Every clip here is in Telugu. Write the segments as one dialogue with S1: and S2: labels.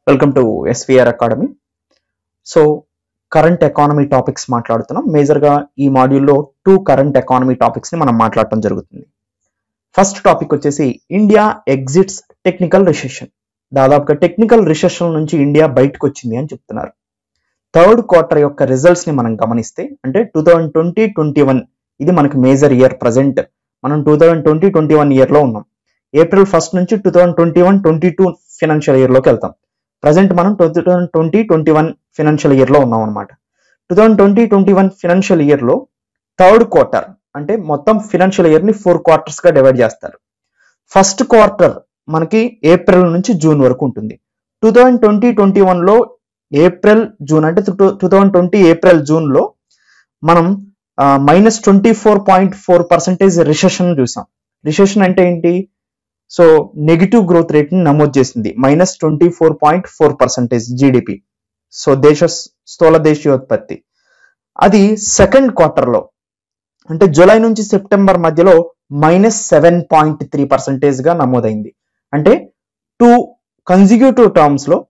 S1: welcome to SVR academy so current economy topics మాట్లాడుతున్నాం మేజర్గా ఈ మాడ్యూల్లో టూ కరెంట్ ఎకానమీ టాపిక్స్ని మనం మాట్లాడటం జరుగుతుంది ఫస్ట్ టాపిక్ వచ్చేసి ఇండియా ఎగ్జిట్స్ టెక్నికల్ రిసెషన్ దాదాపుగా టెక్నికల్ రిసెషన్ నుంచి ఇండియా బయటకు వచ్చింది అని చెప్తున్నారు థర్డ్ క్వార్టర్ యొక్క రిజల్ట్స్ని మనం గమనిస్తే అంటే two thousand twenty twenty one ఇది మనకి మేజర్ ఇయర్ ప్రజెంట్ మనం two thousand twenty twenty one ఇయర్లో ఉన్నాం ఏప్రిల్ ఫస్ట్ నుంచి two thousand twenty one twenty two financial ఇయర్లోకి వెళ్తాం ప్రజెంట్ మనం two thousand twenty twenty one financial ఇయర్లో ఉన్నాం అనమాట two thousand twenty twenty one financial ఇయర్లో థర్డ్ క్వార్టర్ అంటే మొత్తం ఫినాన్షియల్ ఇయర్ని ఫోర్ క్వార్టర్స్గా డివైడ్ చేస్తారు ఫస్ట్ క్వార్టర్ మనకి ఏప్రిల్ నుంచి జూన్ వరకు ఉంటుంది టూ థౌజండ్ ట్వంటీ ట్వంటీ వన్లో ఏప్రిల్ జూన్ అంటే టూ థౌజండ్ ట్వంటీ ఏప్రిల్ జూన్లో మనం minus twenty four point four percentage recession చూసాం రిసెషన్ అంటే ఏంటి సో నెగిటివ్ గ్రోత్ రేట్ ని నమోదు చేసింది minus twenty four point four percentage GDP so దేశ స్థూల దేశీయోత్పత్తి అది సెకండ్ క్వార్టర్లో అంటే జూలై నుంచి సెప్టెంబర్ మధ్యలో minus seven point three percentage గా నమోదైంది అంటే టూ కన్సిక్యూటివ్ టర్మ్స్ లో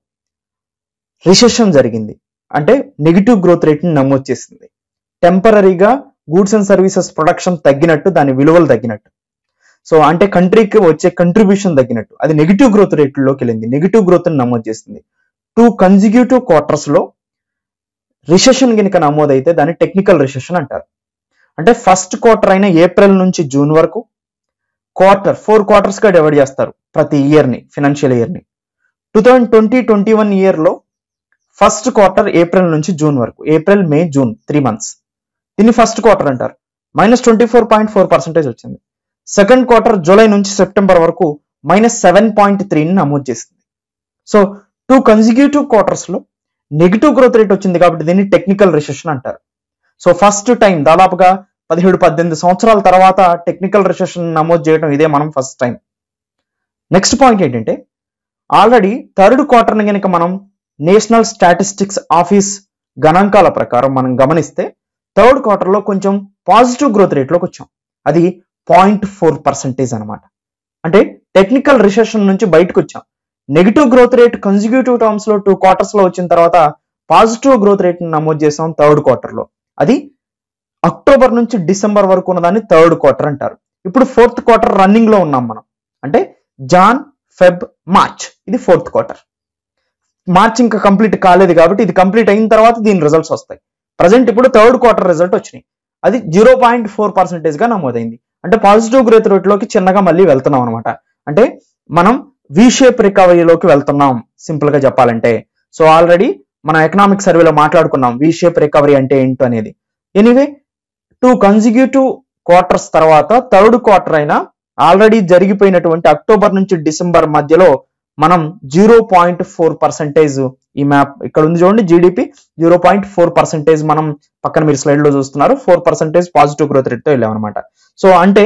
S1: రిసెషన్ జరిగింది అంటే నెగిటివ్ గ్రోత్ రేట్ ని నమోదు చేసింది టెంపరీగా గూడ్స్ అండ్ సర్వీసెస్ ప్రొడక్షన్ తగ్గినట్టు దాని విలువలు తగ్గినట్టు సో అంటే కంట్రీకి వచ్చే కంట్రిబ్యూషన్ తగ్గినట్టు అది నెగిటివ్ గ్రోత్ రేట్లోకి వెళ్ళింది నెగిటివ్ గ్రోత్ నమోదు చేసింది టూ కన్సిక్యూటివ్ క్వార్టర్స్ లో రిసెషన్ కనుక నమోదైతే దాన్ని టెక్నికల్ రిసెషన్ అంటారు అంటే ఫస్ట్ క్వార్టర్ అయిన ఏప్రిల్ నుంచి జూన్ వరకు క్వార్టర్ ఫోర్ క్వార్టర్స్ గా డివైడ్ చేస్తారు ప్రతి ఇయర్ ని ఫినాన్షియల్ ఇయర్ ని two thousand twenty twenty one year లో ఫస్ట్ క్వార్టర్ ఏప్రిల్ నుంచి జూన్ వరకు April May June three months దీన్ని ఫస్ట్ క్వార్టర్ అంటారు minus twenty four point four percentage వచ్చింది సెకండ్ క్వార్టర్ జూలై నుంచి సెప్టెంబర్ వరకు మైనస్ సెవెన్ పాయింట్ త్రీని నమోదు చేసింది సో టూ కన్సిక్యూటివ్ క్వార్టర్స్ లో నెగిటివ్ గ్రోత్ రేట్ వచ్చింది కాబట్టి దీన్ని టెక్నికల్ రిసెషన్ అంటారు సో ఫస్ట్ టైం దాదాపుగా పదిహేడు పద్దెనిమిది సంవత్సరాల తర్వాత టెక్నికల్ రిసెషన్ నమోదు చేయడం ఇదే మనం ఫస్ట్ టైం నెక్స్ట్ పాయింట్ ఏంటంటే ఆల్రెడీ థర్డ్ క్వార్టర్ని కనుక మనం నేషనల్ స్టాటిస్టిక్స్ ఆఫీస్ గణాంకాల ప్రకారం మనం గమనిస్తే థర్డ్ క్వార్టర్లో కొంచెం పాజిటివ్ గ్రోత్ రేట్లోకి వచ్చాం అది పాయింట్ ఫోర్ పర్సెంటేజ్ అనమాట అంటే టెక్నికల్ రిసెషన్ నుంచి బయటకు వచ్చాం negative growth rate consecutive terms లో టూ క్వార్టర్స్ లో వచ్చిన తర్వాత పాజిటివ్ గ్రోత్ రేట్ నమోదు చేసాం థర్డ్ క్వార్టర్ లో అది అక్టోబర్ నుంచి డిసెంబర్ వరకు ఉన్నదాన్ని థర్డ్ క్వార్టర్ అంటారు ఇప్పుడు ఫోర్త్ క్వార్టర్ రన్నింగ్ లో ఉన్నాం మనం అంటే జాన్ ఫెబ్ మార్చ్ ఇది ఫోర్త్ క్వార్టర్ మార్చ్ ఇంకా కంప్లీట్ కాలేదు కాబట్టి ఇది కంప్లీట్ అయిన తర్వాత దీని రిజల్ట్స్ వస్తాయి ప్రజెంట్ ఇప్పుడు థర్డ్ క్వార్టర్ రిజల్ట్ వచ్చినాయి అది జీరో పాయింట్ ఫోర్ పర్సెంటేజ్ గా నమోదైంది అంటే పాజిటివ్ గ్రోత్ రేట్ లోకి చిన్నగా మళ్ళీ వెళ్తున్నాం అనమాట అంటే మనం వి షేప్ రికవరీలోకి వెళ్తున్నాం సింపుల్ గా చెప్పాలంటే సో ఆల్రెడీ మనం ఎకనామిక్ సర్వేలో మాట్లాడుకున్నాం వి షేప్ రికవరీ అంటే ఏంటో అనేది ఎనీవే టూ కన్సిక్యూటివ్ క్వార్టర్స్ తర్వాత థర్డ్ క్వార్టర్ అయినా ఆల్రెడీ జరిగిపోయినటువంటి అక్టోబర్ నుంచి డిసెంబర్ మధ్యలో మనం జీరో పాయింట్ ఫోర్ పర్సెంటేజ్ ఈ మ్యాప్ ఇక్కడ ఉంది చూడండి GDP zero point four percentage మనం పక్కన మీరు స్లైడ్ లో చూస్తున్నారు four percentage positive growth rate తో వెళ్ళామన్నమాట సో అంటే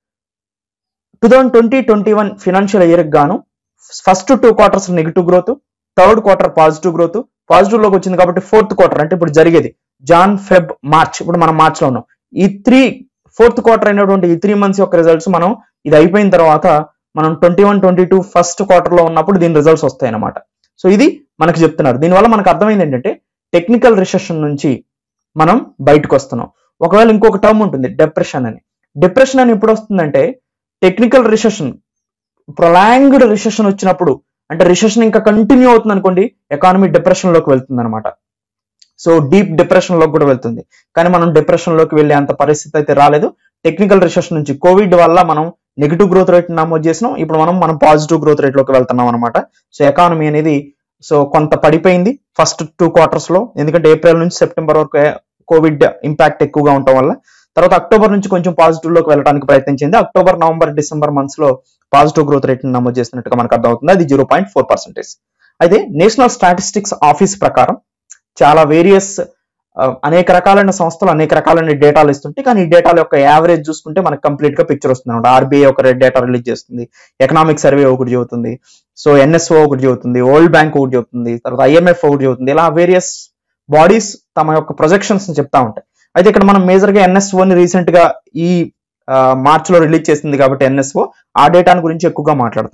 S1: two thousand twenty twenty one financial year గాను first two quarters negative growth third quarter positive growth positive లోకి వచ్చింది కాబట్టి ఫోర్త్ క్వార్టర్ అంటే ఇప్పుడు జరిగేది జాన్ ఫెబ్ మార్చ్ ఇప్పుడు మనం మార్చ్ లో ఉన్నాం ఈ త్రీ ఫోర్త్ క్వార్టర్ అయినటువంటి ఈ త్రీ మంత్స్ యొక్క రిజల్ట్స్ మనం ఇది అయిపోయిన తర్వాత మనం twenty one twenty two first quarter లో ఉన్నప్పుడు దీని రిజల్ట్స్ వస్తాయి అనమాట సో ఇది మనకు చెప్తున్నారు దీనివల్ల మనకు అర్థమైంది ఏంటంటే టెక్నికల్ రిసెషన్ నుంచి మనం బయటకు వస్తున్నాం ఒకవేళ ఇంకొక టర్మ్ ఉంటుంది డిప్రెషన్ అని డిప్రెషన్ అని ఎప్పుడు వస్తుందంటే టెక్నికల్ రిసెషన్ ప్రొలాంగ్డ్ రిసెషన్ వచ్చినప్పుడు అంటే రిసెషన్ ఇంకా కంటిన్యూ అవుతుంది అనుకోండి ఎకానమీ డిప్రెషన్ లోకి వెళ్తుంది అనమాట సో డీప్ డిప్రెషన్ లోకి కూడా వెళ్తుంది కానీ మనం డిప్రెషన్ లోకి వెళ్ళే అంత పరిస్థితి అయితే రాలేదు టెక్నికల్ రిసెషన్ నుంచి కోవిడ్ వల్ల మనం నెగిటివ్ గ్రోత్ రేట్ నమోదు చేసినాం ఇప్పుడు మనం మనం పాజిటివ్ గ్రోత్ రేట్ లోకి వెళ్తున్నాం అనమాట సో ఎకానమీ అనేది సో కొంత పడిపోయింది ఫస్ట్ టూ క్వార్టర్స్ లో ఎందుకంటే ఏప్రిల్ నుంచి సెప్టెంబర్ వరకు కోవిడ్ ఇంపాక్ట్ ఎక్కువగా ఉండటం వల్ల తర్వాత అక్టోబర్ నుంచి కొంచెం పాజిటివ్ లోకి వెళ్ళడానికి ప్రయత్నించింది అక్టోబర్ నవంబర్ డిసెంబర్ మంత్స్ లో పాజిటివ్ గ్రోత్ రేట్ నమోదు చేసినట్టుగా మనకు అర్థమవుతుంది అది జీరో పాయింట్ ఫోర్ పర్సెంటేజ్ అయితే నేషనల్ స్టాటిస్టిక్స్ ఆఫీస్ ప్రకారం చాలా వేరియస్ అనేక రకాలైన సంస్థలు అనేక రకాలైన డేటాలు ఇస్తుంటే కానీ ఈ డేటాల యొక్క యావరేజ్ చూసుకుంటే మనకు కంప్లీట్ గా పిక్చర్ వస్తుంది అనమాట ఆర్బీఐ ఒక డేటా రిలీజ్ చేస్తుంది ఎకనామిక్ సర్వే ఒకటి చెబుతుంది సో ఎన్ఎస్ఓ ఒకటి చెబుతుంది వరల్డ్ బ్యాంక్ ఒకటి చెబుతుంది తర్వాత ఐఎంఎఫ్ ఒకటి చెబుతుంది ఇలా వేరియస్ బాడీస్ తమ యొక్క ప్రొజెక్షన్స్ చెప్తా ఉంటాయి అయితే ఇక్కడ మనం మేజర్ గా ఎన్ఎస్ఓని రీసెంట్ గా ఈ మార్చ్ లో రిలీజ్ చేసింది కాబట్టి ఎన్ఎస్ఓ ఆ డేటాను గురించి ఎక్కువగా మాట్లాడుతున్నాం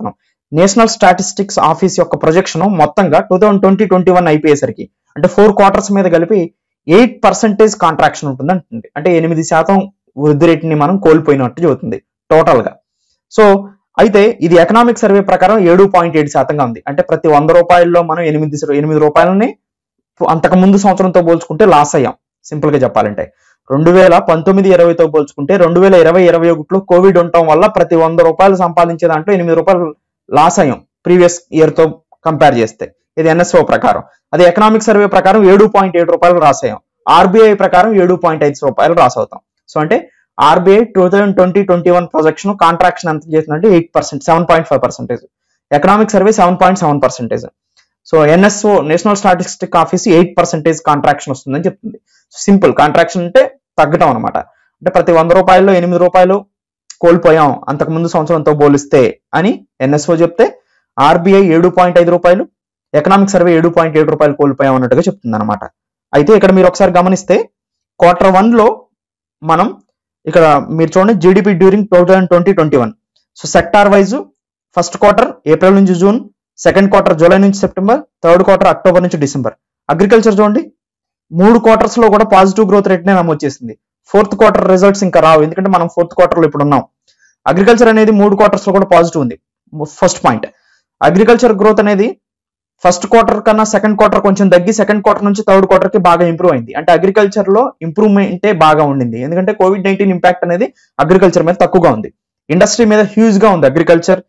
S1: నేషనల్ స్టాటిస్టిక్స్ ఆఫీస్ యొక్క ప్రొజెక్షన్ మొత్తంగా two thousand twenty twenty one అయిపోయేసరికి అంటే ఫోర్ క్వార్టర్స్ మీద కలిపి ఎయిట్ పర్సెంటేజ్ కాంట్రాక్షన్ ఉంటుంది అంటుంది అంటే ఎనిమిది శాతం వృద్ధి రేటుని మనం కోల్పోయినట్టు చెబుతుంది టోటల్ గా సో అయితే ఇది ఎకనామిక్ సర్వే ప్రకారం ఏడు పాయింట్ ఏడు శాతంగా ఉంది అంటే ప్రతి వంద రూపాయల్లో మనం ఎనిమిది ఎనిమిది రూపాయలని అంతకు ముందు సంవత్సరంతో పోల్చుకుంటే లాస్ అయ్యాం సింపుల్ గా చెప్పాలంటే రెండు వేల పంతొమ్మిది ఇరవైతో పోల్చుకుంటే రెండు వేల ఇరవై ఇరవై ఒకటిలో కోవిడ్ ఉండటం వల్ల ప్రతి వంద రూపాయలు సంపాదించే దాంట్లో ఎనిమిది రూపాయలు లాస్ అయ్యాం ప్రీవియస్ ఇయర్ తో కంపేర్ చేస్తే ఇది ఎన్ఎస్ఓ ప్రకారం అదే ఎకనామిక్ సర్వే ప్రకారం ఏడు పాయింట్ ఏడు రూపాయలు రాస్ అయ్యాం ఆర్బీఐ ప్రకారం ఏడు పాయింట్ ఐదు రూపాయలు రాస్ అవుతాం సో అంటే RBI two thousand twenty twenty one projection contraction ఎంత చేసిందంటే eight percent seven point five percentage economic survey seven point seven percentage so NSO national statistic office eight percentage contraction వస్తుందని చెప్తుంది సింపుల్ కాంట్రాక్షన్ అంటే తగ్గటం అనమాట అంటే ప్రతి వంద రూపాయల్లో ఎనిమిది రూపాయలు కోల్పోయాం అంతకు ముందు సంవత్సరంతో పోలిస్తే అని ఎన్ఎస్ఓ చెప్తే ఆర్బీఐ ఏడు పాయింట్ ఐదు రూపాయలు ఎకనామిక్ సర్వే ఏడు పాయింట్ ఏడు రూపాయలు కోల్పోయాం అన్నట్టుగా చెప్తుంది అనమాట అయితే ఇక్కడ మీరు ఒకసారి గమనిస్తే క్వార్టర్ వన్ లో మనం ఇక్కడ మీరు చూడండి GDP during two thousand twenty twenty one so sector wise first quarter April నుంచి జూన్ సెకండ్ క్వార్టర్ జూలై నుంచి సెప్టెంబర్ థర్డ్ క్వార్టర్ అక్టోబర్ నుంచి డిసెంబర్ అగ్రికల్చర్ చూడండి మూడు క్వార్టర్స్ లో కూడా పాజిటివ్ గ్రోత్ రేట్ నే నమోదు చేసింది ఫోర్త్ క్వార్టర్ రిజల్ట్స్ ఇంకా రావు ఎందుకంటే మనం ఫోర్త్ క్వార్టర్ లో ఇప్పుడు ఉన్నాం అగ్రికల్చర్ అనేది మూడు క్వార్టర్స్ లో కూడా పాజిటివ్ ఉంది ఫస్ట్ పాయింట్ అగ్రికల్చర్ గ్రోత్ అనేది ఫస్ట్ క్వార్టర్ కన్నా సెకండ్ క్వార్టర్ కొంచెం తగ్గి సెకండ్ క్వార్టర్ నుంచి థర్డ్ క్వార్టర్ కి బాగా ఇంప్రూవ్ అయింది అంటే అగ్రికల్చర్ లో ఇంప్రూవ్మెంటే బాగా ఉండింది ఎందుకంటే కోవిడ్ నైన్టీన్ ఇంపాక్ట్ అనేది అగ్రికల్చర్ మీద తక్కువగా ఉంది ఇండస్ట్రీ మీద హ్యూజ్ గా ఉంది అగ్రికల్చర్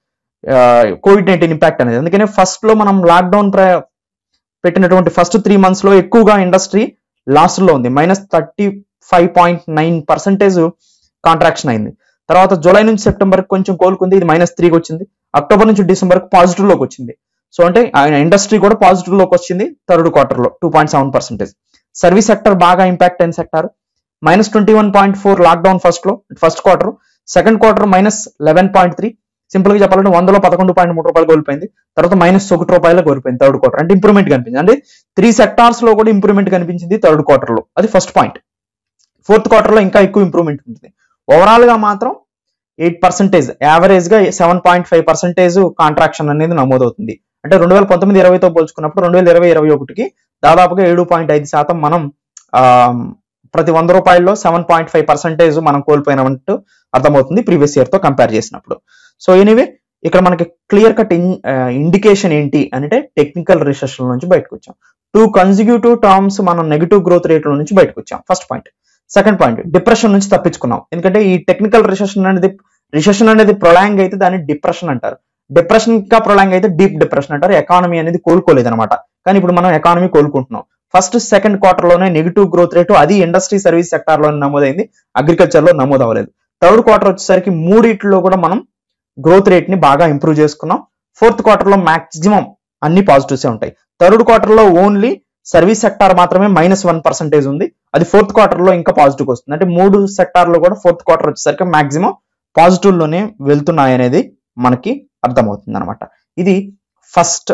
S1: కోవిడ్ నైన్టీన్ ఇంపాక్ట్ అనేది అందుకనే ఫస్ట్ లో మనం లాక్డౌన్ పెట్టినటువంటి ఫస్ట్ త్రీ మంత్స్ లో ఎక్కువగా ఇండస్ట్రీ లాస్ట్ లో ఉంది minus thirty five point nine percentage contraction అయింది తర్వాత జూలై నుంచి సెప్టెంబర్ కొంచెం కోలుకుంది ఇది మైనస్ త్రీకి వచ్చింది అక్టోబర్ నుంచి డిసెంబర్ పాజిటివ్ లోకి వచ్చింది సో అంటే ఆయన ఇండస్ట్రీ కూడా పాజిటివ్ లోకి వచ్చింది థర్డ్ క్వార్టర్ లో two point seven percentage service sector బాగా ఇంపాక్ట్ అయిన sector minus twenty one point four lockdown first లో first quarter second quarter minus eleven point three simple గా చెప్పాలంటే వందలో పదకొండు పాయింట్ మూడు రూపాయలు కోల్పోయింది తర్వాత మైనస్ ఒకటి రూపాయలు కోల్పోయింది థర్డ్ క్వార్టర్ అంటే ఇంప్రూవ్మెంట్ కనిపించింది అంటే త్రీ సెక్టార్స్ లో కూడా ఇంప్రూవ్మెంట్ కనిపించింది థర్డ్ క్వార్టర్ లో అది ఫస్ట్ పాయింట్ ఫోర్త్ క్వార్టర్ లో ఇంకా ఎక్కువ ఇంప్రూవ్మెంట్ ఉంటుంది ఓవరాల్ గా మాత్రం ఎయిట్ పర్సెంటేజ్ యావరేజ్ గా seven point five percentage contraction అనేది నమోదవుతుంది అంటే రెండు వేల పంతొమ్మిది ఇరవైతో పోల్చుకున్నప్పుడు రెండు వేల ఇరవై ఇరవై ఒకటికి దాదాపుగా ఏడు పాయింట్ ఐదు శాతం మనం ఆ, ప్రతి వంద రూపాయల్లో సెవెన్ పాయింట్ ఫైవ్ పర్సెంటేజ్ మనం కోల్పోయినట్టు అర్థమవుతుంది ప్రీవియస్ ఇయర్ తో కంపేర్ చేసినప్పుడు సో ఎనీవే ఇక్కడ మనకి క్లియర్ కట్ ఇండికేషన్ ఏంటి అంటే టెక్నికల్ రిసెషన్ నుంచి బయటకు వచ్చాం టూ కన్సిక్యూటివ్ టర్మ్స్ మనం నెగిటివ్ గ్రోత్ రేట్ల నుంచి బయటకు వచ్చాం first point second point depression నుంచి తప్పించుకున్నాం ఎందుకంటే ఈ టెక్నికల్ రిసెషన్ అనేది రిసెషన్ అనేది ప్రొలాంగ్ అయితే దాన్ని డిప్రెషన్ అంటారు డిప్రెషన్ ఇంకా ప్రొలాంగ్ అయితే డీప్ డిప్రెషన్ అంటారు ఎకానమీ అనేది కోలుకోలేదు అనమాట కానీ ఇప్పుడు మనం ఎకానమీ కోలుకుంటున్నాం ఫస్ట్ సెకండ్ క్వార్టర్ లోనే నెగిటివ్ గ్రోత్ రేటు అది ఇండస్ట్రీ సర్వీస్ సెక్టార్ లో నమోదైంది అగ్రికల్చర్ లో నమోదు అవ్వలేదు థర్డ్ క్వార్టర్ వచ్చేసరికి మూడిట్లో కూడా మనం గ్రోత్ రేట్ ని బాగా ఇంప్రూవ్ చేసుకున్నాం ఫోర్త్ క్వార్టర్ లో మాక్సిమం అన్ని పాజిటివ్సే ఉంటాయి థర్డ్ క్వార్టర్ లో ఓన్లీ సర్వీస్ సెక్టార్ మాత్రమే మైనస్ వన్ పర్సెంటేజ్ ఉంది అది ఫోర్త్ క్వార్టర్ లో ఇంకా పాజిటివ్ వస్తుంది అంటే మూడు సెక్టార్ లో కూడా ఫోర్త్ క్వార్టర్ వచ్చేసరికి మాక్సిమం పాజిటివ్ లోనే వెళ్తున్నాయి అనేది మనకి అర్థమవుతుంది అనమాట ఇది ఫస్ట్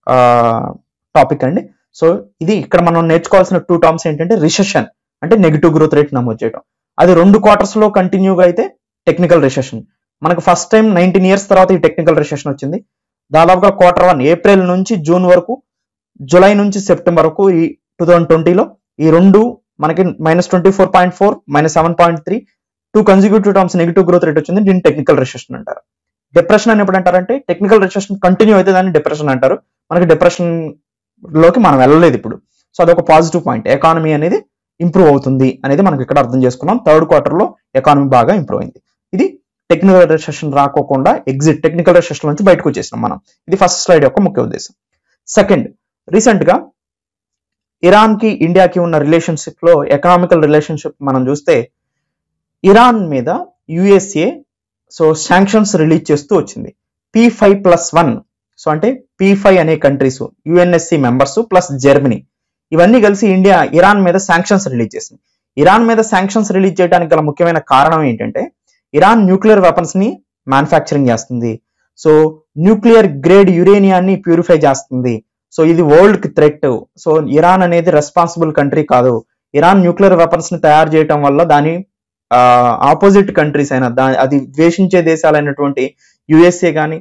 S1: టాపిక్ అండి సో ఇది ఇక్కడ మనం నేర్చుకోవాల్సిన టూ టర్మ్స్ ఏంటంటే రిసెషన్ అంటే నెగిటివ్ గ్రోత్ రేట్ నమోదు చేయడం అది రెండు క్వార్టర్స్ లో కంటిన్యూగా అయితే టెక్నికల్ రిసెషన్ మనకు ఫస్ట్ టైం నైన్టీన్ ఇయర్స్ తర్వాత ఈ టెక్నికల్ రిసెషన్ వచ్చింది దాదాపుగా క్వార్టర్ వన్ ఏప్రిల్ నుంచి జూన్ వరకు జూలై నుంచి సెప్టెంబర్ వరకు ఈ టూ థౌజండ్ ట్వంటీలో ఈ రెండు మనకి minus twenty four point four minus seven point three two consecutive terms negative growth rate వచ్చింది దీన్ని టెక్నికల్ రిసెషన్ అంటారు డిప్రెషన్ అని ఎప్పుడు అంటారంటే టెక్నికల్ రిసెషన్ కంటిన్యూ అయితే దాన్ని డిప్రెషన్ అంటారు మనకి డిప్రెషన్ లోకి మనం వెళ్ళలేదు ఇప్పుడు సో అదొక పాజిటివ్ పాయింట్ ఎకానమీ అనేది ఇంప్రూవ్ అవుతుంది అనేది మనకి ఇక్కడ అర్థం చేసుకున్నాం థర్డ్ క్వార్టర్ లో ఎకానమీ బాగా ఇంప్రూవ్ అయింది ఇది టెక్నికల్ రిసెషన్ రాకోకుండా ఎగ్జిట్ టెక్నికల్ రిసెషన్ నుంచి బయటకు వచ్చేసినాం మనం ఇది ఫస్ట్ స్లైడ్ యొక్క ముఖ్య ఉద్దేశం సెకండ్ రీసెంట్ గా ఇరాన్ కి ఇండియాకి ఉన్న రిలేషన్షిప్ లో ఎకనామికల్ రిలేషన్షిప్ మనం చూస్తే ఇరాన్ మీద యుఎస్ఏ సో శాంక్షన్స్ రిలీజ్ చేస్తూ వచ్చింది P five plus one so అంటే పి ఫైవ్ అనే countries UNSC members plus Germany ఇవన్నీ కలిసి ఇండియా ఇరాన్ మీద శాంక్షన్స్ రిలీజ్ చేసింది ఇరాన్ మీద శాంక్షన్స్ రిలీజ్ చేయడానికి గల ముఖ్యమైన కారణం ఏంటంటే ఇరాన్ న్యూక్లియర్ వెపన్స్ ని మ్యానుఫ్యాక్చరింగ్ చేస్తుంది సో న్యూక్లియర్ గ్రేడ్ యురేనియాన్ని ప్యూరిఫై చేస్తుంది సో ఇది వరల్డ్ కి థ్రెట్ సో ఇరాన్ అనేది రెస్పాన్సిబుల్ కంట్రీ కాదు ఇరాన్ న్యూక్లియర్ వెపన్స్ ని తయారు చేయటం వల్ల దాని ఆపోజిట్ కంట్రీస్ అయినా దా అది ద్వేషించే దేశాలైనటువంటి యుఎస్ఏ కానీ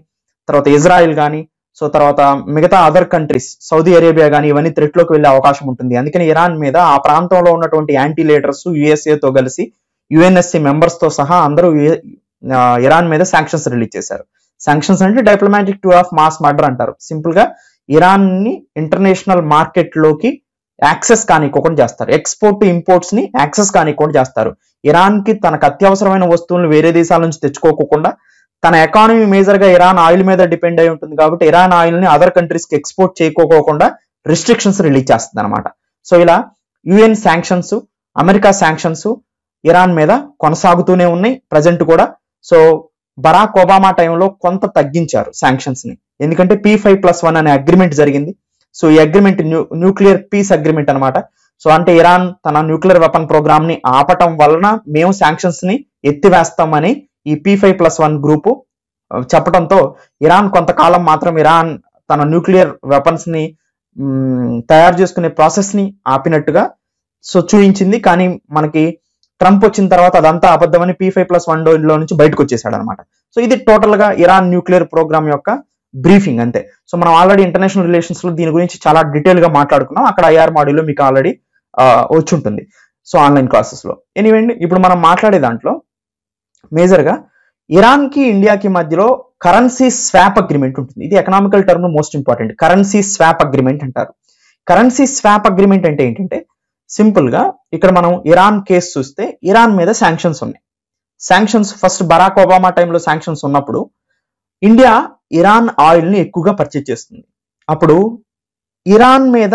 S1: తర్వాత ఇజ్రాయెల్ కానీ సో తర్వాత మిగతా అదర్ కంట్రీస్ సౌదీ అరేబియా కానీ ఇవన్నీ threat లోకి వెళ్ళే అవకాశం ఉంటుంది అందుకని ఇరాన్ మీద ఆ ప్రాంతంలో ఉన్నటువంటి యాంటీ లీడర్స్ తో కలిసి యుఎన్ఎస్సి మెంబర్స్ తో సహా అందరూ యు- ఆ, ఇరాన్ మీద శాంక్షన్స్ రిలీజ్ చేశారు శాంక్షన్స్ అంటే diplomatic tool of mass murder అంటారు సింపుల్ గా ఇరాన్ ని ఇంటర్నేషనల్ మార్కెట్ లోకి యాక్సెస్ కానివ్వకుండా చేస్తారు ఎక్స్పోర్ట్ ఇంపోర్ట్స్ ని యాక్సెస్ కానివ్వకుండా చేస్తారు ఇరాన్ కి తనకు అత్యవసరమైన వస్తువులను వేరే దేశాల నుంచి తెచ్చుకోకుండా తన ఎకానమీ మేజర్ గా ఇరాన్ ఆయిల్ మీద డిపెండ్ అయి ఉంటుంది కాబట్టి ఇరాన్ ఆయిల్ ని అదర్ కంట్రీస్ కి ఎక్స్పోర్ట్ చేయకోకుండా రిస్ట్రిక్షన్స్ రిలీజ్ చేస్తుంది అనమాట సో ఇలా UN sanctions America sanctions Iran మీద కొనసాగుతూనే ఉన్నాయి ప్రజెంట్ కూడా సో బరాక్ ఒబామా టైంలో కొంత తగ్గించారు శాంక్షన్స్ ని ఎందుకంటే పీ ఫైవ్ ప్లస్ వన్ అనే అగ్రిమెంట్ జరిగింది సో ఈ అగ్రిమెంట్ న్యూక్లియర్ పీస్ అగ్రిమెంట్ అన్నమాట సో అంటే ఇరాన్ తన న్యూక్లియర్ వెపన్ ప్రోగ్రామ్ ని ఆపటం వలన మేము శాంక్షన్స్ ని ఎత్తివేస్తామని ఈ P five plus one group చెప్పడంతో ఇరాన్ కొంతకాలం మాత్రం ఇరాన్ తన న్యూక్లియర్ వెపన్స్ ని మ్, తయారు చేసుకునే ప్రాసెస్ ని ఆపినట్టుగా సో చూయించింది కానీ మనకి ట్రంప్ వచ్చిన తర్వాత అదంతా అబద్ధమని పీ ఫైవ్ ప్లస్ వన్ లో నుంచి బయటకు వచ్చేసాడు అనమాట సో ఇది టోటల్ గా ఇరాన్ న్యూక్లియర్ ప్రోగ్రామ్ యొక్క బ్రీఫింగ్ అంతే సో మనం ఆల్రెడీ ఇంటర్నేషనల్ రిలేషన్స్ లో దీని గురించి చాలా డీటెయిల్ గా మాట్లాడుకున్నాం అక్కడ ఐఆర్ మాడ్యూల్ మీకు ఆల్రెడీ వచ్చి ఉంటుంది సో ఆన్లైన్ క్లాసెస్ లో ఎనీవే ఇప్పుడు మనం మాట్లాడే దాంట్లో మేజర్ గా ఇరాన్ కి ఇండియాకి మధ్యలో కరెన్సీ స్వాప్ అగ్రిమెంట్ ఉంటుంది ఇది economical term most important currency swap agreement అంటారు కరెన్సీ స్వాప్ అగ్రిమెంట్ అంటే ఏంటంటే సింపుల్ గా ఇక్కడ మనం ఇరాన్ కేసు చూస్తే ఇరాన్ మీద శాంక్షన్స్ ఉన్నాయి శాంక్షన్స్ ఫస్ట్ బరాక్ ఒబామా టైంలో శాంక్షన్స్ ఉన్నప్పుడు ఇండియా ఇరాన్ ఆయిల్ ని ఎక్కువగా పర్చేజ్ చేస్తుంది అప్పుడు ఇరాన్ మీద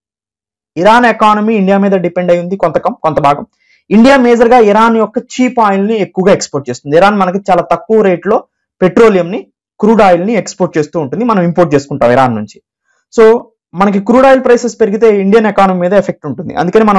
S1: ఇరాన్ ఎకానమీ ఇండియా మీద డిపెండ్ అయి ఉంది కొంత కొంత భాగం ఇండియా మేజర్ గా ఇరాన్ యొక్క చీప్ ఆయిల్ ని ఎక్కువగా ఎక్స్పోర్ట్ చేస్తుంది ఇరాన్ మనకి చాలా తక్కువ రేట్ లో పెట్రోలియం ని క్రూడ్ ఆయిల్ ని ఎక్స్పోర్ట్ చేస్తూ ఉంటుంది మనం ఇంపోర్ట్ చేసుకుంటాం ఇరాన్ నుంచి సో మనకి క్రూడ్ ఆయిల్ ప్రైసెస్ పెరిగితే ఇండియన్ ఎకానమీ మీద ఎఫెక్ట్ ఉంటుంది అందుకని మనం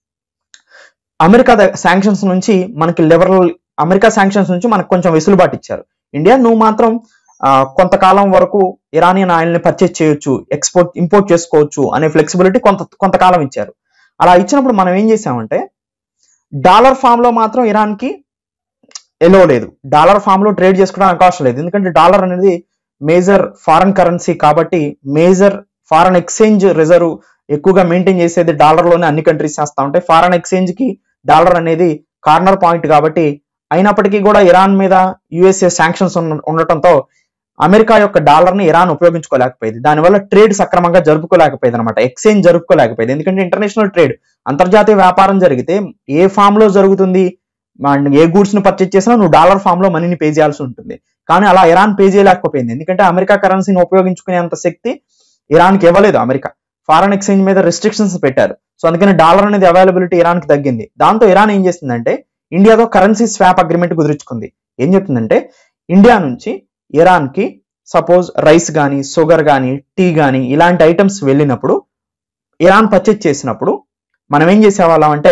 S1: అమెరికా శాంక్షన్స్ నుంచి మనకి లిబరల్ అమెరికా శాంక్షన్స్ నుంచి మనకు కొంచెం వెసులుబాటు ఇచ్చారు ఇండియా నువ్వు మాత్రం ఆ, కొంతకాలం వరకు ఇరానియన్ ఆయిల్ ని పర్చేజ్ చేయొచ్చు ఎక్స్పోర్ట్ ఇంపోర్ట్ చేసుకోవచ్చు అనే ఫ్లెక్సిబిలిటీ కొంత కొంతకాలం ఇచ్చారు అలా ఇచ్చినప్పుడు మనం ఏం చేసామంటే డాలర్ ఫామ్ లో మాత్రం ఇరాన్ కి ఎలో లేదు డాలర్ ఫామ్ లో ట్రేడ్ చేసుకోవడానికి అవకాశం లేదు ఎందుకంటే డాలర్ అనేది మేజర్ ఫారెన్ కరెన్సీ కాబట్టి మేజర్ ఫారెన్ ఎక్స్చేంజ్ రిజర్వ్ ఎక్కువగా మెయింటైన్ చేసేది డాలర్ లోనే అన్ని కంట్రీస్ చేస్తా ఉంటాయి ఫారెన్ ఎక్స్చేంజ్ కి డాలర్ అనేది కార్నర్ పాయింట్ కాబట్టి అయినప్పటికీ కూడా ఇరాన్ మీద యుఎస్ఏ శాంక్షన్స్ ఉండటంతో అమెరికా యొక్క డాలర్ ని ఇరాన్ ఉపయోగించుకోలేకపోయింది దానివల్ల ట్రేడ్ సక్రమంగా జరుపుకోలేకపోయింది అనమాట ఎక్స్చేంజ్ జరుపుకోలేకపోయింది ఎందుకంటే ఇంటర్నేషనల్ ట్రేడ్ అంతర్జాతీయ వ్యాపారం జరిగితే ఏ ఫామ్ లో జరుగుతుంది మన ఏ గూడ్స్ ని పర్చేజ్ చేసినా నువ్వు డాలర్ ఫామ్ లో మనీని పే చేయాల్సి ఉంటుంది కానీ అలా ఇరాన్ పే చేయలేకపోయింది ఎందుకంటే అమెరికా కరెన్సీని ఉపయోగించుకునేంత శక్తి ఇరాన్ కి ఇవ్వలేదు అమెరికా ఫారెన్ ఎక్స్చేంజ్ మీద రెస్ట్రిక్షన్స్ పెట్టారు సో అందుకని డాలర్ అనేది అవైలబిలిటీ ఇరాన్ కి తగ్గింది దాంతో ఇరాన్ ఏం చేసిందంటే ఇండియాతో కరెన్సీ స్వాప్ అగ్రిమెంట్ కుదుర్చుకుంది ఏం చెప్తుందంటే ఇండియా నుంచి ఇరాన్ కి సపోజ్ రైస్ కానీ షుగర్ కానీ టీ కానీ ఇలాంటి ఐటమ్స్ వెళ్ళినప్పుడు ఇరాన్ పర్చేజ్ చేసినప్పుడు మనం ఏం చేసేవాళ్ళం అంటే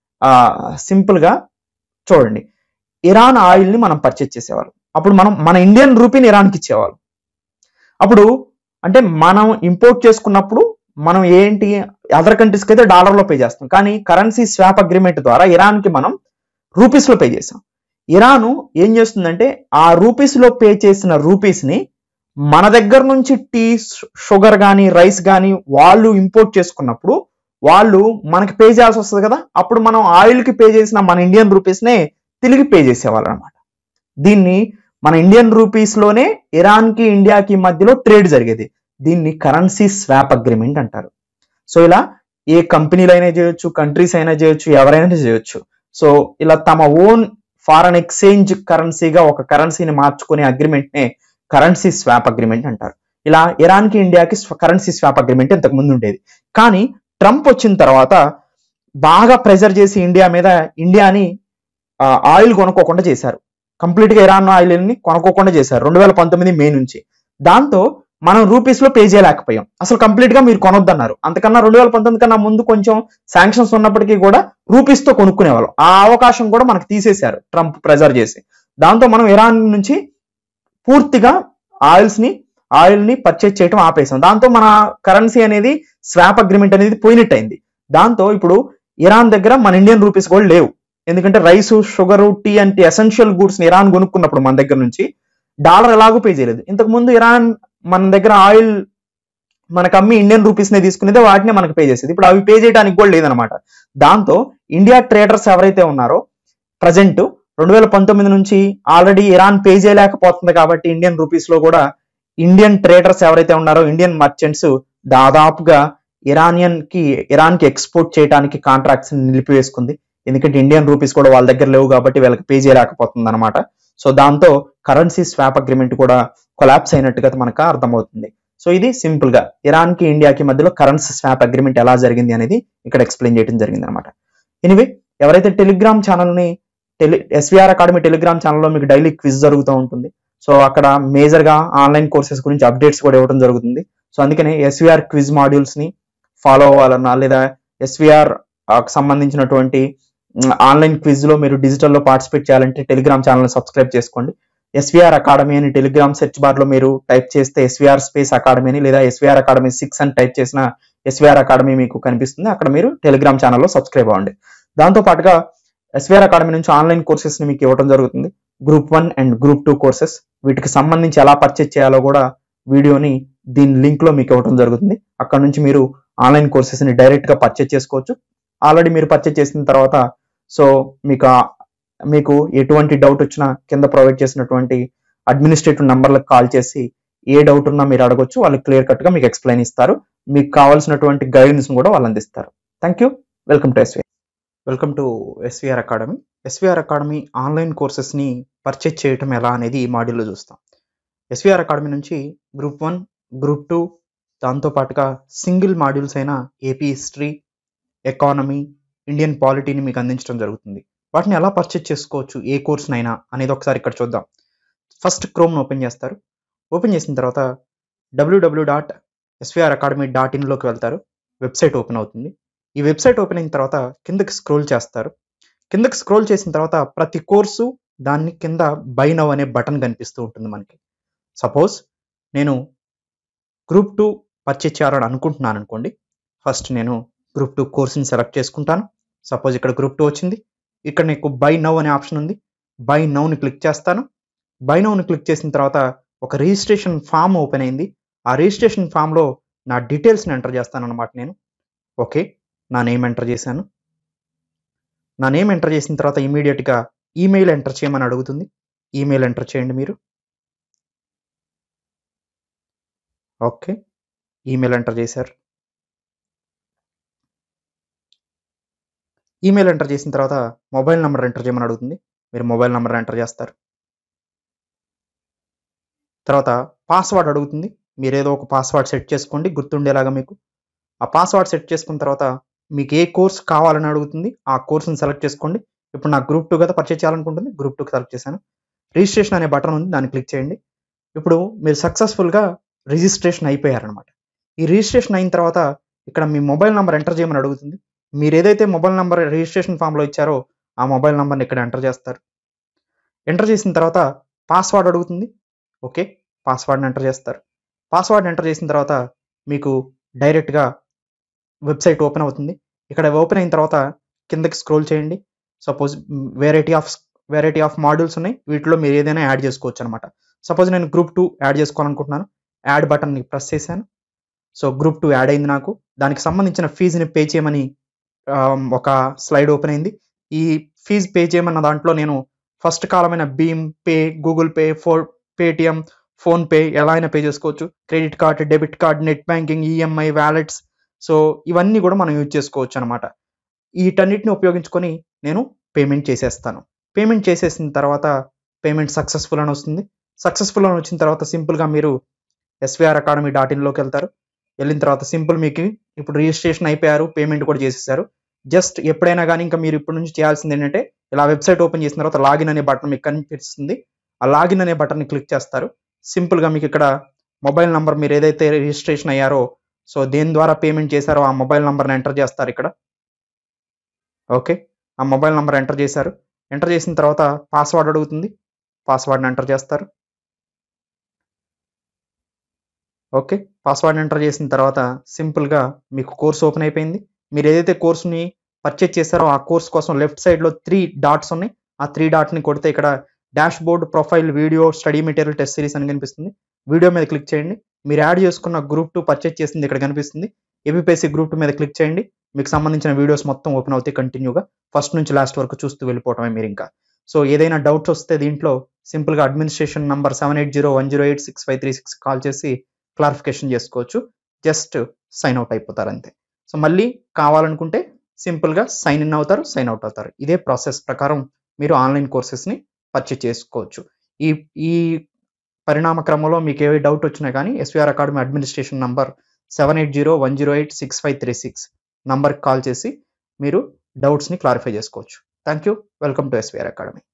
S1: సింపుల్ గా చూడండి ఇరాన్ ఆయిల్ ని మనం పర్చేజ్ చేసేవాళ్ళం అప్పుడు మనం మన ఇండియన్ రూపీని ఇరాన్కి ఇచ్చేవాళ్ళం అప్పుడు అంటే మనం ఇంపోర్ట్ చేసుకున్నప్పుడు మనం ఏంటి అదర్ కంట్రీస్కి అయితే డాలర్లో పే చేస్తాం కానీ కరెన్సీ స్వాప్ అగ్రిమెంట్ ద్వారా ఇరాన్కి మనం రూపీస్లో పే చేసాం ఇరాను ఏం చేస్తుందంటే ఆ రూపీస్ లో పే చేసిన రూపీస్ ని మన దగ్గర నుంచి టీ షుగర్ కానీ రైస్ కానీ వాళ్ళు ఇంపోర్ట్ చేసుకున్నప్పుడు వాళ్ళు మనకి పే చేయాల్సి వస్తుంది కదా అప్పుడు మనం ఆయిల్ కి పే చేసిన మన ఇండియన్ రూపీస్ నే తిరిగి పే చేసేవాళ్ళు అనమాట దీన్ని మన ఇండియన్ రూపీస్ లోనే ఇరాన్ కి ఇండియాకి మధ్యలో ట్రేడ్ జరిగేది దీన్ని కరెన్సీ స్వాప్ అగ్రిమెంట్ అంటారు సో ఇలా ఏ కంపెనీలు అయినా చేయొచ్చు కంట్రీస్ అయినా చేయొచ్చు ఎవరైనా చేయొచ్చు సో ఇలా తమ ఓన్ ఫారెన్ ఎక్స్చేంజ్ కరెన్సీగా ఒక కరెన్సీని మార్చుకునే అగ్రిమెంట్ నే కరెన్సీ స్వాప్ అగ్రిమెంట్ అంటారు ఇలా ఇరాన్ కి ఇండియాకి కరెన్సీ స్వాప్ అగ్రిమెంట్ ఇంతకు ముందు ఉండేది కానీ ట్రంప్ వచ్చిన తర్వాత బాగా ప్రెజర్ చేసి ఇండియా మీద ఇండియాని ఆయిల్ కొనుక్కోకుండా చేశారు కంప్లీట్ గా ఇరాన్ ఆయిల్ ని కొనుక్కోకుండా చేశారు రెండు వేల పంతొమ్మిది మే నుంచి దాంతో మనం రూపీస్ లో పే చేయలేకపోయాం అసలు కంప్లీట్ గా మీరు కొనొద్దన్నారు అంతకన్నా రెండు వేల పంతొమ్మిది కన్నా ముందు కొంచెం శాంక్షన్స్ ఉన్నప్పటికీ కూడా రూపీస్ తో కొనుక్కునే వాళ్ళం ఆ అవకాశం కూడా మనకు తీసేశారు ట్రంప్ ప్రెజర్ చేసి దాంతో మనం ఇరాన్ నుంచి పూర్తిగా ఆయిల్స్ ని ఆయిల్ ని పర్చేజ్ చేయడం ఆపేసాం దాంతో మన కరెన్సీ అనేది స్వాప్ అగ్రిమెంట్ అనేది పోయినట్టు అయింది దాంతో ఇప్పుడు ఇరాన్ దగ్గర మన ఇండియన్ రూపీస్ కూడా లేవు ఎందుకంటే రైస్ షుగర్ టీ అంటే ఎసెన్షియల్ గూడ్స్ ని ఇరాన్ కొనుక్కున్నప్పుడు మన దగ్గర నుంచి డాలర్ ఎలాగో పే చేయలేదు ఇంతకు ముందు ఇరాన్ మన దగ్గర ఆయిల్ మనకు అమ్మి ఇండియన్ రూపీస్ నే తీసుకునేది వాటిని మనకు పే చేసేది ఇప్పుడు అవి పే చేయడానికి కూడా లేదనమాట దాంతో ఇండియా ట్రేడర్స్ ఎవరైతే ఉన్నారో ప్రజెంట్ రెండు వేల పంతొమ్మిది నుంచి ఆల్రెడీ ఇరాన్ పే చేయలేకపోతుంది కాబట్టి ఇండియన్ రూపీస్ లో కూడా ఇండియన్ ట్రేడర్స్ ఎవరైతే ఉన్నారో ఇండియన్ మర్చెంట్స్ దాదాపుగా ఇరానియన్ కి ఇరాన్ కి ఎక్స్పోర్ట్ చేయడానికి కాంట్రాక్ట్స్ నిలిపివేసుకుంది ఎందుకంటే ఇండియన్ రూపీస్ కూడా వాళ్ళ దగ్గర లేవు కాబట్టి వీళ్ళకి పే చేయలేకపోతుంది అనమాట సో దాంతో కరెన్సీ స్వాప్ అగ్రిమెంట్ కూడా కొలాప్స్ అయినట్టుగా మనకు అర్థమవుతుంది సో ఇది సింపుల్ గా ఇరాన్ కి ఇండియాకి మధ్యలో కరెన్సీ స్వాప్ అగ్రిమెంట్ ఎలా జరిగింది అనేది ఇక్కడ ఎక్స్ప్లెయిన్ చేయడం జరిగింది అనమాట ఎనివే ఎవరైతే టెలిగ్రామ్ ఛానల్ ని టెలి ఎస్విఆర్ అకాడమీ టెలిగ్రామ్ ఛానల్లో మీకు డైలీ క్విజ్ జరుగుతూ ఉంటుంది సో అక్కడ మేజర్ గా ఆన్లైన్ కోర్సెస్ గురించి అప్డేట్స్ కూడా ఇవ్వడం జరుగుతుంది సో అందుకనే ఎస్విఆర్ క్విజ్ మాడ్యూల్స్ ని ఫాలో అవ్వాలన్నా లేదా ఎస్విఆర్ సంబంధించినటువంటి ఆన్లైన్ క్విజ్ లో మీరు డిజిటల్ లో పార్టిసిపేట్ చేయాలంటే టెలిగ్రామ్ ఛానల్ సబ్స్క్రైబ్ చేసుకోండి ఎస్విఆర్ అకాడమీ అని టెలిగ్రామ్ సెర్చ్ బార్ లో మీరు టైప్ చేస్తే ఎస్విఆర్ స్పేస్ అకాడమీ అని లేదా ఎస్విఆర్ అకాడమీ సిక్స్ అని టైప్ చేసిన ఎస్విఆర్ అకాడమీ మీకు కనిపిస్తుంది అక్కడ మీరు టెలిగ్రామ్ ఛానల్లో సబ్స్క్రైబ్ అవ్వండి దాంతో పాటుగా ఎస్విఆర్ అకాడమీ నుంచి ఆన్లైన్ కోర్సెస్ ని మీకు ఇవ్వడం జరుగుతుంది group one and group two courses వీటికి సంబంధించి ఎలా పర్చేజ్ చేయాలో కూడా వీడియోని దీని లింక్ లో మీకు ఇవ్వడం జరుగుతుంది అక్కడ నుంచి మీరు ఆన్లైన్ కోర్సెస్ ని డైరెక్ట్ గా పర్చేజ్ చేసుకోవచ్చు ఆల్రెడీ మీరు పర్చేజ్ చేసిన తర్వాత సో మీకు ఆ- మీకు ఎటువంటి డౌట్ వచ్చినా కింద ప్రొవైడ్ చేసినటువంటి అడ్మినిస్ట్రేటివ్ నంబర్లకు కాల్ చేసి ఏ డౌట్ ఉన్నా మీరు అడగొచ్చు వాళ్ళు క్లియర్ కట్ గా మీకు ఎక్స్ప్లెయిన్ ఇస్తారు మీకు కావాల్సినటువంటి గైడెన్స్ కూడా వాళ్ళు అందిస్తారు thank you welcome to SV welcome to SVR academy SVR academy online courses ని పర్చేజ్ చేయటం ఎలా అనేది ఈ మాడ్యూల్లో చూస్తాం ఎస్విఆర్ అకాడమీ నుంచి గ్రూప్ వన్ గ్రూప్ టూ దాంతో పాటుగా సింగిల్ మాడ్యూల్స్ అయిన ఏపీ హిస్టరీ ఎకానమీ ఇండియన్ పాలిటీని మీకు అందించడం జరుగుతుంది వాటిని ఎలా పర్చేజ్ చేసుకోవచ్చు ఏ కోర్సునైనా అనేది ఒకసారి ఇక్కడ చూద్దాం ఫస్ట్ క్రోమ్ను ఓపెన్ చేస్తారు ఓపెన్ చేసిన తర్వాత W W dot SVR academy dot ఇన్లోకి వెళ్తారు వెబ్సైట్ ఓపెన్ అవుతుంది ఈ వెబ్సైట్ ఓపెన్ అయిన తర్వాత కిందకి స్క్రోల్ చేస్తారు కిందకి స్క్రోల్ చేసిన తర్వాత ప్రతి కోర్సు దాన్ని కింద బై నవ్ అనే బటన్ కనిపిస్తూ ఉంటుంది మనకి సపోజ్ నేను గ్రూప్ టూ పర్చేజ్ చేయాలని అనుకుంటున్నాను అనుకోండి ఫస్ట్ నేను గ్రూప్ టూ కోర్సుని సెలెక్ట్ చేసుకుంటాను సపోజ్ ఇక్కడ గ్రూప్ టూ వచ్చింది ఇక్కడ నీకు బై నవ్ అనే ఆప్షన్ ఉంది బై నవ్ని క్లిక్ చేస్తాను బై నవ్ని క్లిక్ చేసిన తర్వాత ఒక రిజిస్ట్రేషన్ ఫామ్ ఓపెన్ అయింది ఆ రిజిస్ట్రేషన్ ఫామ్లో నా డీటెయిల్స్ని ఎంటర్ చేస్తాను అనమాట నేను ఓకే నా నేమ్ ఎంటర్ చేశాను నా నేమ్ ఎంటర్ చేసిన తర్వాత ఇమీడియట్గా ఈమెయిల్ ఎంటర్ చేయమని అడుగుతుంది ఈమెయిల్ ఎంటర్ చేయండి మీరు ఓకే ఈమెయిల్ ఎంటర్ చేశారు ఈమెయిల్ ఎంటర్ చేసిన తర్వాత మొబైల్ నెంబర్ ఎంటర్ చేయమని అడుగుతుంది మీరు మొబైల్ నెంబర్ ఎంటర్ చేస్తారు తర్వాత పాస్వర్డ్ అడుగుతుంది మీరు ఏదో ఒక పాస్వర్డ్ సెట్ చేసుకోండి గుర్తుండేలాగా మీకు ఆ పాస్వర్డ్ సెట్ చేసుకున్న తర్వాత మీకు ఏ కోర్స్ కావాలని అడుగుతుంది ఆ కోర్సుని సెలెక్ట్ చేసుకోండి ఇప్పుడు నాకు గ్రూప్ టూ కదా పర్చేస్ చేయాలనుకుంటుంది గ్రూప్ టూకి సెలెక్ట్ చేశాను రిజిస్ట్రేషన్ అనే బటన్ ఉంది దాన్ని క్లిక్ చేయండి ఇప్పుడు మీరు సక్సెస్ఫుల్గా రిజిస్ట్రేషన్ అయిపోయారనమాట ఈ రిజిస్ట్రేషన్ అయిన తర్వాత ఇక్కడ మీ మొబైల్ నెంబర్ ఎంటర్ చేయమని అడుగుతుంది మీరు ఏదైతే మొబైల్ నెంబర్ రిజిస్ట్రేషన్ ఫామ్లో ఇచ్చారో ఆ మొబైల్ నెంబర్ని ఇక్కడ ఎంటర్ చేస్తారు ఎంటర్ చేసిన తర్వాత పాస్వర్డ్ అడుగుతుంది ఓకే పాస్వర్డ్ని ఎంటర్ చేస్తారు పాస్వర్డ్ ఎంటర్ చేసిన తర్వాత మీకు డైరెక్ట్గా వెబ్సైట్ ఓపెన్ అవుతుంది ఇక్కడ ఓపెన్ అయిన తర్వాత కిందకి స్క్రోల్ చేయండి suppose variety of variety of modules ఉన్నాయి వీటిలో మీరు ఏదైనా యాడ్ చేసుకోవచ్చు అనమాట సపోజ్ నేను గ్రూప్ టూ యాడ్ చేసుకోవాలనుకుంటున్నాను యాడ్ బటన్ని ప్రెస్ చేశాను సో గ్రూప్ టూ యాడ్ అయింది నాకు దానికి సంబంధించిన ఫీజుని పే చేయమని ఆ, ఒక స్లైడ్ ఓపెన్ అయింది ఈ ఫీజు పే చేయమన్న దాంట్లో నేను ఫస్ట్ కాలమైన భీమ్ pay Google pay for Paytm PhonePe ఎలా అయినా పే చేసుకోవచ్చు credit card debit card net banking EMI wallets so ఇవన్నీ కూడా మనం యూజ్ చేసుకోవచ్చు అనమాట వీటన్నిటిని ఉపయోగించుకొని నేను పేమెంట్ చేసేస్తాను పేమెంట్ చేసేసిన తర్వాత పేమెంట్ సక్సెస్ఫుల్ అని వస్తుంది సక్సెస్ఫుల్ అని వచ్చిన తర్వాత సింపుల్గా మీరు ఎస్విఆర్ అకాడమీ డాట్ ఇన్లోకి వెళ్తారు వెళ్ళిన తర్వాత సింపుల్ మీకు ఇప్పుడు రిజిస్ట్రేషన్ అయిపోయారు పేమెంట్ కూడా చేసేసారు జస్ట్ ఎప్పుడైనా కానీ ఇంకా మీరు ఇప్పటి నుంచి చేయాల్సింది ఏంటంటే ఇలా వెబ్సైట్ ఓపెన్ చేసిన తర్వాత లాగిన్ అనే బటన్ మీకు కనిపిస్తుంది ఆ లాగిన్ అనే బటన్ని క్లిక్ చేస్తారు సింపుల్గా మీకు ఇక్కడ మొబైల్ నంబర్ మీరు ఏదైతే రిజిస్ట్రేషన్ అయ్యారో సో దేని ద్వారా పేమెంట్ చేశారో ఆ మొబైల్ నంబర్ని ఎంటర్ చేస్తారు ఇక్కడ ఓకే ఆ మొబైల్ నంబర్ ఎంటర్ చేశారు ఎంటర్ చేసిన తర్వాత పాస్వర్డ్ అడుగుతుంది పాస్వర్డ్ని ఎంటర్ చేస్తారు ఓకే పాస్వర్డ్ ఎంటర్ చేసిన తర్వాత సింపుల్గా మీకు కోర్స్ ఓపెన్ అయిపోయింది మీరు ఏదైతే కోర్సుని పర్చేజ్ చేశారో ఆ కోర్స్ కోసం లెఫ్ట్ సైడ్లో త్రీ డాట్స్ ఉన్నాయి ఆ త్రీ డాట్ని కొడితే ఇక్కడ dashboard profile video study material test series అని కనిపిస్తుంది వీడియో మీద క్లిక్ చేయండి మీరు యాడ్ చేసుకున్న గ్రూప్ టూ పర్చేజ్ చేసింది ఇక్కడ కనిపిస్తుంది ఏబిపిఎస్సి గ్రూప్ టూ మీద క్లిక్ చేయండి మీకు సంబంధించిన వీడియోస్ మొత్తం ఓపెన్ అవుతాయి కంటిన్యూగా ఫస్ట్ నుంచి లాస్ట్ వరకు చూస్తూ వెళ్ళిపోవటమే మీరు ఇంకా సో ఏదైనా డౌట్స్ వస్తే దీంట్లో సింపుల్గా administration number seven eight zero one zero eight six five three six call చేసి క్లారిఫికేషన్ చేసుకోవచ్చు జస్ట్ సైన్ అవుట్ అయిపోతారు అంతే సో మళ్ళీ కావాలనుకుంటే సింపుల్గా సైన్ ఇన్ అవుతారు సైన్ అవుట్ అవుతారు ఇదే ప్రాసెస్ ప్రకారం మీరు ఆన్లైన్ కోర్సెస్ని పర్చేజ్ చేసుకోవచ్చు ఈ ఈ పరిణామ క్రమంలో మీకు ఏ డౌట్ వచ్చినా కానీ SVR academy administration number seven eight zero one zero eight six five three six నంబర్కి కాల్ చేసి మీరు డౌట్స్ని క్లారిఫై చేసుకోవచ్చు thank you welcome to SVR academy